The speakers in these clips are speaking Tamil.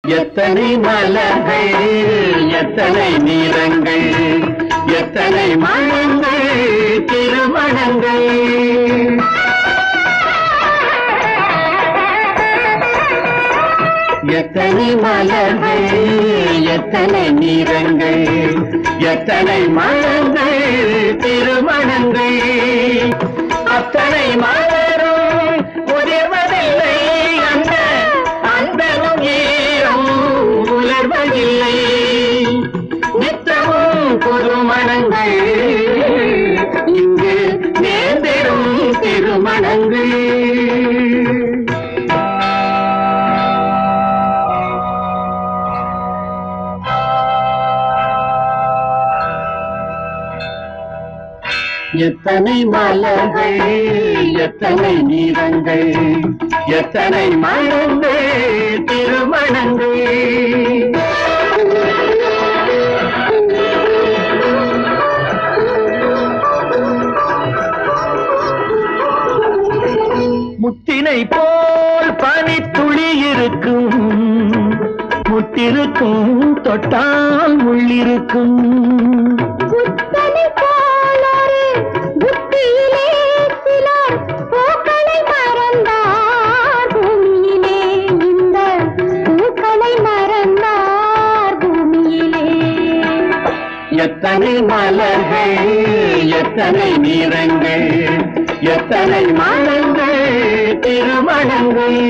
எத்தனை மலர்கள் எத்தனை நிறங்கள் எத்தனை மனங்கள் திருமணங்கள் எத்தனை மலர்கள் எத்தனை நிறங்கள் எத்தனை மனங்கள் திருமணங்கள் அத்தனை மலரும் உதிர்வதில்லை அந்த அன்பனும் ஈரம் உலர்வதில்லை நித்தமும் புதுமணங்கள் இங்கு நேர்ந்திடும் திருமணங்கள் எத்தனை மலர்கள் எத்தனை நிறங்கள் எத்தனை மனங்கள் திருமணங்கள் முத்தினை போல் பனித்துளி இருக்கும் முத்திருக்கும் தொட்டால் உள்ளிருக்கும் புத்தனை போலொரு புத்தியிலே சிலர் பூக்களை மறந்தார் பூமியிலே இந்த பூக்களை மறந்தார் பூமியிலே எத்தனை மலர்கள் எத்தனை நிறங்கள் எத்தனை மனங்கள் திருமணங்கள்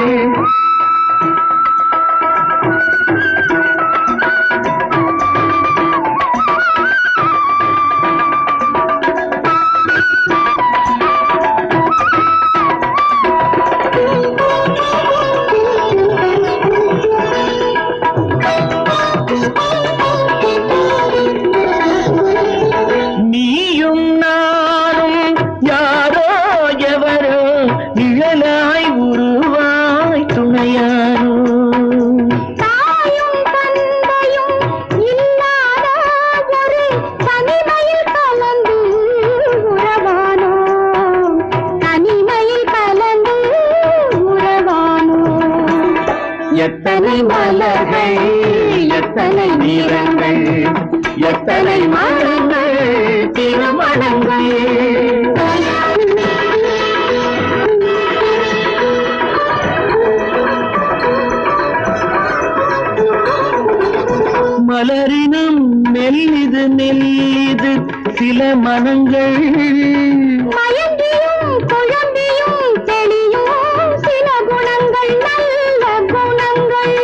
நீயும் நானும் யாரோ எவரோ நிழலாய் உருவாய் துணையானோ தாயும் தந்தையும் இல்லாத ஒரு தனிமையில் கலந்து உறவானோ தனிமையில் கலந்து உறவானோ எத்தனை மலர்கள் எத்தனை நிறங்கள் எத்தனை மனங்கள் திருமணங்கள் மலரினும் மெல்லிது மெல்லிது சில மனங்கள் மயங்கியும் குழம்பியும் தெளியும் சில குணங்கள் நல்ல குணங்கள்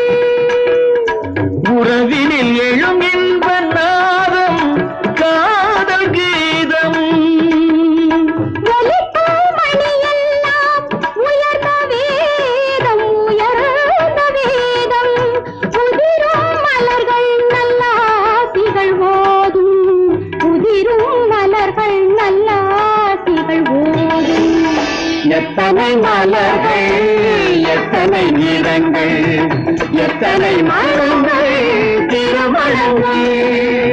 உறவினில் எழும் இன்ப நாதம் காதல் கீதம் ஒலிக்கும் மணியெல்லாம் உயர்ந்த வேதம் உயர்ந்த வேதம் உதிரும் மலர்கள் நல்லாசிகள் ஓதும் உதிரும் மலர்கள் நல்லாசிகள் ஓதும் எத்தனை மலர்கள் எத்தனை நிறங்கள் எத்தனை மனங்கள் திருமணங்கள்